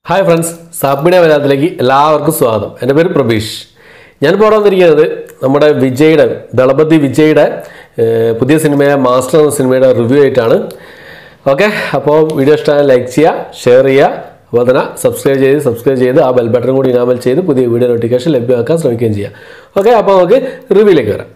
hi friends സാപ്പിയുടെ മലയാളത്തിലേക്ക് എല്ലാവർക്കും സ്വാഗതം എൻ്റെ പേര് പ്രബീഷ് ഞാനിപ്പോൾ ഇവിടെ വന്നിരിക്കുന്നത് നമ്മുടെ വിജയുടെ ദളപതി വിജയുടെ ഏർ, പുതിയ സിനിമയായ മാസ്റ്റർ എന്ന സിനിമയുടെ റിവ്യൂ ആയിട്ടാണ് ഓക്കെ അപ്പോൾ വീഡിയോ ഇഷ്ടമായ ലൈക്ക് ചെയ്യുക ഷെയർ ചെയ്യുക അപ്പോൾ തന്നെ സബ്സ്ക്രൈബ് ചെയ്ത് സബ്സ്ക്രൈബ് ചെയ്ത് ആ ബെൽ ബട്ടൺ കൂടി ഇനാമൽ ചെയ്ത് പുതിയ വീഡിയോ നോട്ടിഫിക്കേഷൻ ലഭ്യമാക്കാൻ ശ്രമിക്കുകയും ചെയ്യുക ഓക്കെ അപ്പോൾ നമുക്ക് റിവ്യൂയിലേക്ക് വരാം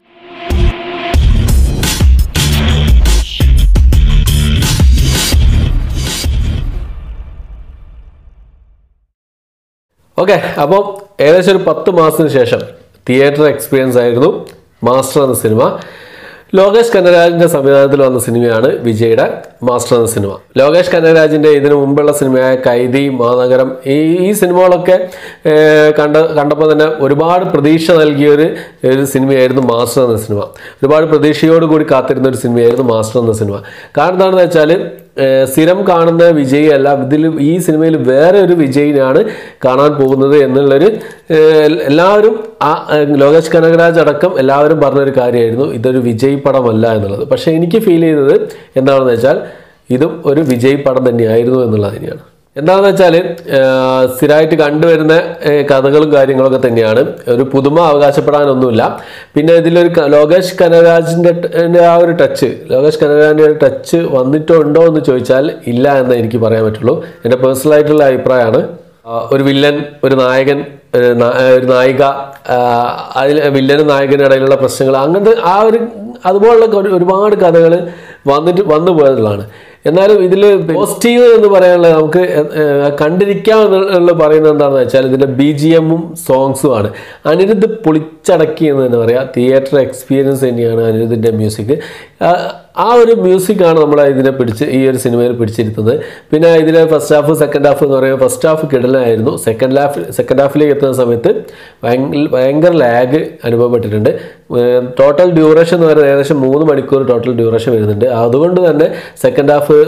ഓക്കെ അപ്പോൾ ഏകദേശം ഒരു പത്ത് മാസത്തിന് ശേഷം തിയേറ്റർ എക്സ്പീരിയൻസ് ആയിരുന്നു മാസ്റ്റർ എന്ന സിനിമ ലോകേഷ് കനകരാജിൻ്റെ സംവിധാനത്തിൽ വന്ന സിനിമയാണ് വിജയുടെ മാസ്റ്റർ എന്ന സിനിമ ലോകേഷ് കനകരാജിൻ്റെ ഇതിനു മുമ്പുള്ള സിനിമയായ കൈതി മാനഗരം ഈ ഈ സിനിമകളൊക്കെ ഏർ, കണ്ട കണ്ടപ്പോൾ തന്നെ ഒരുപാട് പ്രതീക്ഷ നൽകിയ ഒരു ഒരു സിനിമയായിരുന്നു മാസ്റ്റർ എന്ന സിനിമ ഒരുപാട് പ്രതീക്ഷയോടുകൂടി കാത്തിരുന്ന ഒരു സിനിമയായിരുന്നു മാസ്റ്റർ എന്ന സിനിമ കാരണം എന്താണെന്ന് വെച്ചാൽ ഏഹ് സ്ഥിരം കാണുന്ന വിജയ് അല്ല ഇതിൽ ഈ സിനിമയിൽ വേറെ ഒരു വിജയിനാണ് കാണാൻ പോകുന്നത് എന്നുള്ളൊരു ഏഹ് എല്ലാവരും ആ ഏഹ് ലോകേഷ് കനകരാജ് അടക്കം എല്ലാവരും പറഞ്ഞൊരു കാര്യമായിരുന്നു ഇതൊരു വിജയ് പടമല്ല എന്നുള്ളത് പക്ഷേ എനിക്ക് ഫീൽ ചെയ്തത് എന്താണെന്ന് വെച്ചാൽ ഇതും ഒരു വിജയ് പടം തന്നെയായിരുന്നു എന്നുള്ളത് തന്നെയാണ് എന്താണെന്ന് വെച്ചാൽ സ്ഥിരമായിട്ട് കണ്ടുവരുന്ന ഏഹ് കഥകളും കാര്യങ്ങളൊക്കെ തന്നെയാണ് ഒരു പുതുമ അവകാശപ്പെടാനൊന്നുമില്ല പിന്നെ ഇതിലൊരു ക- ലോകേഷ് കനകരാജിൻ്റെ ടെ- ആ ഒരു ടച്ച് ലോകേഷ് കനകരാജിൻ്റെ ഒരു ടച്ച് വന്നിട്ടോ ഉണ്ടോ എന്ന് ചോദിച്ചാൽ ഇല്ല എന്ന് എനിക്ക് പറയാൻ പറ്റുള്ളൂ എൻ്റെ പേഴ്സണൽ ആയിട്ടുള്ള അഭിപ്രായമാണ് ആ, ഒരു വില്ലൻ ഒരു നായകൻ ഒരു നാ- ഒരു നായിക ആ, അതിൽ വില്ലനും നായകനും ഇടയിലുള്ള പ്രശ്നങ്ങൾ അങ്ങനത്തെ ആ ഒരു അതുപോലുള്ള ഒരു- ഒരുപാട് കഥകൾ വന്നിട്ട് വന്നു പോയതുള്ളതാണ് എന്നാലും ഇതിൽ പോസിറ്റീവ് എന്ന് പറയാനുള്ളത് നമുക്ക് ഏഹ്, കണ്ടിരിക്കാം എന്നുള്ള പറയുന്നത് എന്താണെന്ന് വെച്ചാൽ ഇതിൻ്റെ ബി ജി എമ്മും സോങ്സും ആണ് അനിരുദ്ധ് പൊളിച്ചടക്കി എന്ന് തന്നെ പറയാം തിയേറ്റർ എക്സ്പീരിയൻസ് തന്നെയാണ് അനിരുദ്ധിൻ്റെ മ്യൂസിക് ആ ഒരു മ്യൂസിക്കാണ് നമ്മളെ ഇതിനെ പിടിച്ച് ഈ ഒരു സിനിമയിൽ പിടിച്ചിരുത്തുന്നത് പിന്നെ ഇതിലെ ഫസ്റ്റ് ഹാഫ് സെക്കൻഡ് ഹാഫ് എന്ന് പറയുമ്പോൾ ഫസ്റ്റ് ഹാഫ് കിടലായിരുന്നു സെക്കൻഡ് ഹാഫ് സെക്കൻഡ് ഹാഫിലേക്ക് എത്തുന്ന സമയത്ത് ഭയങ്കര ഭയങ്കര ലാഗ് അനുഭവപ്പെട്ടിട്ടുണ്ട് ടോട്ടൽ ഡ്യൂറേഷൻ എന്ന് പറയുന്നത് ഏകദേശം മൂന്ന് മണിക്കൂർ ടോട്ടൽ ഡ്യൂറേഷൻ വരുന്നുണ്ട് അതുകൊണ്ട് തന്നെ സെക്കൻഡ് ഹാഫ്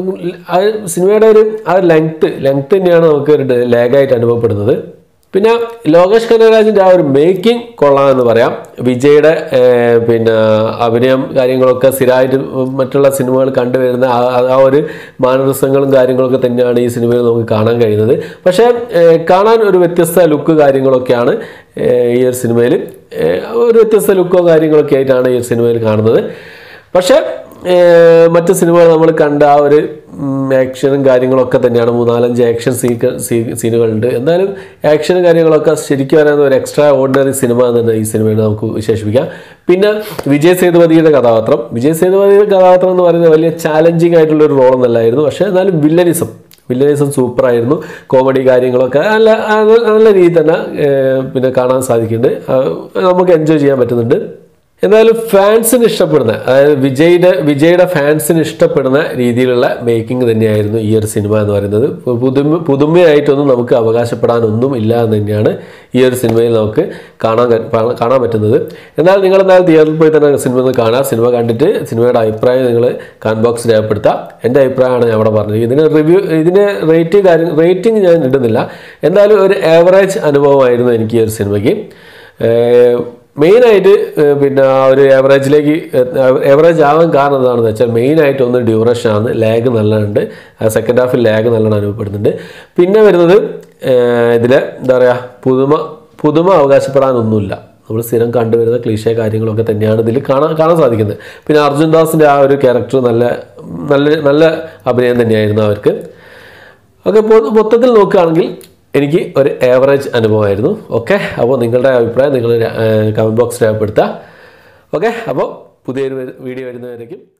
ആ സിനിമയുടെ ഒരു ആ ലെങ്ത്ത് ലെങ്ത്ത് തന്നെയാണ് നമുക്ക് ഒരു ലാഗായിട്ട് അനുഭവപ്പെടുന്നത് പിന്നെ ലോകേഷ് കനകരാജിൻ്റെ ആ ഒരു മേക്കിംഗ് കൊള്ളാമെന്ന് പറയാം വിജയുടെ ഏർ, പിന്നെ അഭിനയം കാര്യങ്ങളൊക്കെ സ്ഥിരമായിട്ട് മറ്റുള്ള സിനിമകൾ കണ്ടുവരുന്ന ആ- ആ- ആ ഒരു മാനറിസങ്ങളും കാര്യങ്ങളൊക്കെ തന്നെയാണ് ഈ സിനിമയിൽ നമുക്ക് കാണാൻ കഴിയുന്നത് പക്ഷേ ഏർ, കാണാൻ ഒരു വ്യത്യസ്ത ലുക്ക് കാര്യങ്ങളൊക്കെയാണ് ഏർ, ഈ ഒരു സിനിമയിൽ ഏർ, ഒരു വ്യത്യസ്ത ലുക്കോ കാര്യങ്ങളൊക്കെ ആയിട്ടാണ് ഈ ഒരു സിനിമയിൽ കാണുന്നത് പക്ഷേ ഏർ, മറ്റ് സിനിമകൾ നമ്മൾ കണ്ട ആ ഒരു ആക്ഷനും കാര്യങ്ങളൊക്കെ തന്നെയാണ് മൂന്നാലഞ്ച് ആക്ഷൻ സീക്ക സീ- സീനുകളുണ്ട് എന്തായാലും ആക്ഷനും കാര്യങ്ങളൊക്കെ ശരിക്കും പറയുന്ന ഒരു എക്സ്ട്രാ ഓർഡിനറി സിനിമ എന്ന് തന്നെ ഈ സിനിമയെ നമുക്ക് വിശേഷിപ്പിക്കാം പിന്നെ വിജയ് സേതുപതിയുടെ കഥാപാത്രം വിജയ് സേതുപതിയുടെ കഥാപാത്രം എന്ന് പറയുന്നത് വലിയ ചാലഞ്ചിങ് ആയിട്ടുള്ള ഒരു റോൾ എന്നല്ലായിരുന്നു പക്ഷേ എന്നാലും വില്ലനിസം വില്ലനിസം സൂപ്പറായിരുന്നു കോമഡി കാര്യങ്ങളൊക്കെ നല്ല നല്ല- നല്ല രീതിയിൽ തന്നെ ഏർ, പിന്നെ കാണാൻ സാധിക്കുന്നുണ്ട് ആ, നമുക്ക് എൻജോയ് ചെയ്യാൻ പറ്റുന്നുണ്ട് എന്തായാലും ഫാൻസിന് ഇഷ്ടപ്പെടുന്ന അതായത് വിജയുടെ വിജയുടെ ഫാൻസിന് ഇഷ്ടപ്പെടുന്ന രീതിയിലുള്ള മേക്കിംഗ് തന്നെയായിരുന്നു ഈ ഒരു സിനിമ എന്ന് പറയുന്നത് പു- പുതുമ പുതുമയായിട്ടൊന്നും നമുക്ക് അവകാശപ്പെടാനൊന്നും ഇല്ല എന്ന് തന്നെയാണ് ഈ ഒരു സിനിമയിൽ നമുക്ക് കാണാൻ ക- കാണാൻ- കാണാൻ പറ്റുന്നത് എന്നാൽ നിങ്ങൾ എന്നാൽ തിയേറ്ററിൽ പോയി തന്നെ സിനിമ ഒന്ന് കാണുക സിനിമ കണ്ടിട്ട് സിനിമയുടെ അഭിപ്രായം നിങ്ങൾ കമന്റ് ബോക്സിൽ രേഖപ്പെടുത്തുക എൻ്റെ അഭിപ്രായമാണ് ഞാൻ അവിടെ പറഞ്ഞത് ഇതിന് റിവ്യൂ ഇതിന് റേറ്റ് കാര്യം റേറ്റിംഗ് ഞാൻ ഇടുന്നില്ല എന്തായാലും ഒരു ആവറേജ് അനുഭവമായിരുന്നു എനിക്ക് ഈ ഒരു സിനിമയ്ക്ക് ഏർ മെയിനായിട്ട് ഏഹ് പിന്നെ ആ ഒരു ആവറേജിലേക്ക് ആവറേജ് ആവാൻ കാരണം എന്താണെന്ന് വെച്ചാൽ മെയിനായിട്ട് ഒന്ന് ഡ്യൂറേഷൻ ആണ് ലാഗ് നല്ലോണമുണ്ട് സെക്കൻഡ് ഹാഫിൽ ലാഗ് നല്ലോണം അനുഭവപ്പെടുന്നുണ്ട് പിന്നെ വരുന്നത് ഇതിൽ എന്താ പറയുക പുതുമ പുതുമ അവകാശപ്പെടാനൊന്നുമില്ല നമ്മൾ സ്ഥിരം കണ്ടുവരുന്ന ക്ലീശ കാര്യങ്ങളൊക്കെ തന്നെയാണ് ഇതിൽ കാണാൻ കാണാൻ സാധിക്കുന്നത് പിന്നെ അർജുൻ ദാസിൻ്റെ ആ ഒരു ക്യാരക്ടർ നല്ല നല്ല നല്ല അഭിനയം തന്നെയായിരുന്നു അവർക്ക് ഓക്കെ മൊത്തത്തിൽ നോക്കുകയാണെങ്കിൽ എനിക്ക് ഒരു ആവറേജ് അനുഭവമായിരുന്നു ഓക്കെ അപ്പോൾ നിങ്ങളുടെ അഭിപ്രായം നിങ്ങൾ കമൻറ്റ് ബോക്സ് രേഖപ്പെടുത്തുക ഓക്കെ അപ്പോൾ പുതിയൊരു വീഡിയോ വരുന്നവരേക്കും